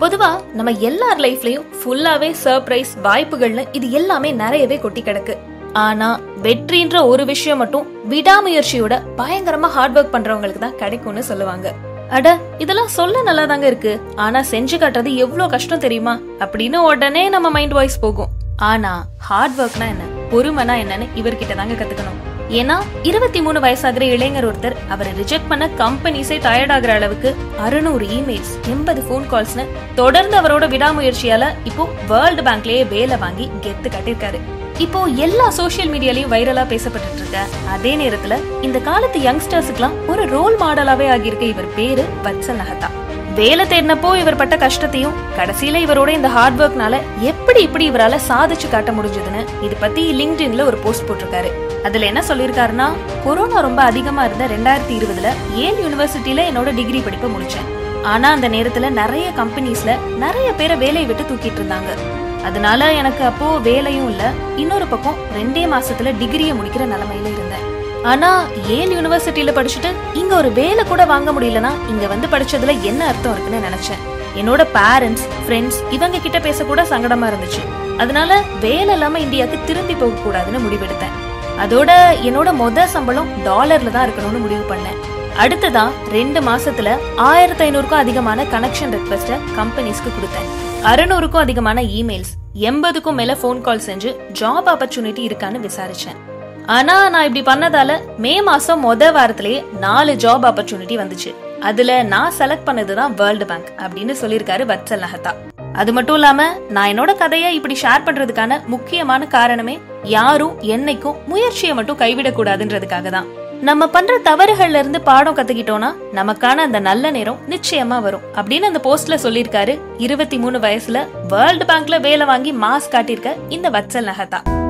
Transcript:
பொதுவா நம்ம எல்லார் லைஃப்லயும் ஃபுல்லாவே சர்ப்ரைஸ் வாய்ப்புகள்னு இது எல்லாமே நிறையவே கொட்டி கிடக்கு ஆனா வெற்றின்ற ஒரு விஷயம் மட்டும் விடாமுயற்சியோட பயங்கரமா ஹார்ட் ஒர்க் பண்றவங்களுக்கு தான் கிடைக்கும்னு சொல்லுவாங்க அட இதெல்லாம் சொல்ல நல்லா தாங்க இருக்கு ஆனா செஞ்சு காட்டுறது எவ்வளவு கஷ்டம் தெரியுமா அப்படின்னு உடனே நம்ம மைண்ட் வாய்ஸ் போகும் ஆனா ஹார்ட் ஒர்க்னா என்ன பொறுமைனா என்னன்னு இவர்கிட்ட தாங்க கத்துக்கணும் ஏன்னா இருபத்தி மூணு வயசாகிற இளைஞர் ஒருத்தர் அவரை ரிஜெக்ட் பண்ண கம்பெனிஸே டயர்ட் ஆகுற அளவுக்கு அறுநூறு இமெயில்ஸ் எண்பது ஃபோன் கால்ஸ்னு தொடர்ந்து அவரோட விடாமுயற்சியால இப்போ வேர்ல்டு பேங்க்லயே வேலை வாங்கி கெத்து கட்டிருக்காரு இப்போ எல்லா சோஷியல் மீடியாலயும் வைரலா பேசப்பட்டு இருக்க அதே நேரத்துல இந்த காலத்து யங்ஸ்டர்ஸுக்குலாம் ஒரு ரோல் மாடலாவே ஆகியிருக்க இவர் பேரு வத்சல் நகத்தா வேலை தேடினப்போ இவர் பட்ட கஷ்டத்தையும் கடைசியில இவரோட இந்த ஹார்ட் ஒர்க்னால எப்படி இப்படி இவரால சாதிச்சு காட்ட முடிஞ்சதுன்னு இது பத்தி லிங்க்டின்ல ஒரு போஸ்ட் போட்டிருக்காரு அதுல என்ன சொல்லியிருக்காருன்னா கொரோனா ரொம்ப அதிகமா இருந்த ரெண்டாயிரத்தி இருபதுல ஏல் யூனிவர்சிட்டியில என்னோட டிகிரி படிப்பை முடிச்சேன் ஆனா அந்த நேரத்துல நிறைய கம்பெனிஸ்ல நிறைய பேரை வேலையை விட்டு தூக்கிட்டு இருந்தாங்க அதனால எனக்கு அப்போ வேலையும் இல்ல இன்னொரு பக்கம் ரெண்டே மாசத்துல டிகிரியை முடிக்கிற நிலைமையில இருந்தேன் ஆனா ஏல் யூனிவர்சிட்டியில படிச்சுட்டு இங்க ஒரு வேலை கூட வாங்க முடியலனா இங்க வந்து படிச்சதுல என்ன அர்த்தம் இருக்குன்னு நினைச்சேன் என்னோட பேரண்ட்ஸ் ஃப்ரெண்ட்ஸ் இவங்க கிட்ட பேச கூட சங்கடமா இருந்துச்சு அதனால வேலை இல்லாம இந்தியாவுக்கு திரும்பி போக கூடாதுன்னு முடிவெடுத்தேன் அதோட என்னோட மொத சம்பளம் டாலர்ல தான் இருக்கணும்னு முடிவு பண்ணேன் அடுத்ததா ரெண்டு மாசத்துல ஆயிரத்தி ஐநூறுக்கும் அதிகமான கனெக்ஷன் ரெக்வெஸ்ட கம்பெனிஸ்க்கு கொடுத்தேன் அறுநூறுக்கும் அதிகமான இமெயில்ஸ் எண்பதுக்கும் மேல ஃபோன் கால் செஞ்சு ஜாப் ஆப்பர்ச்சுனிட்டி இருக்கான்னு விசாரிச்சேன் ஆனா நான் இப்படி பண்ணதால மே மாசம் மொத வாரத்திலேயே நாலு ஜாப் ஆப்பர்ச்சுனிட்டி வந்துச்சு அதுல நான் செலக்ட் பண்ணதுதான் வேர்ல்டு பேங்க் அப்படின்னு சொல்லியிருக்காரு வத்சல் நஹத்தா அது மட்டும் இல்லாம நான் என்னோட கதையை இப்படி ஷேர் பண்றதுக்கான முக்கியமான காரணமே யாரும் என்னைக்கும் முயற்சியை மட்டும் கைவிடக்கூடாதுன்றதுக்காக தான் நம்ம பண்ற தவறுகள்ல இருந்து பாடம் கத்துக்கிட்டோம்னா நமக்கான அந்த நல்ல நேரம் நிச்சயமா வரும் அப்படின்னு அந்த போஸ்ட்ல சொல்லியிருக்காரு இருபத்தி மூணு வயசுல வேர்ல்டு பேங்க்ல வேலை வாங்கி மாஸ் காட்டியிருக்க இந்த வத்சல் நஹத்தா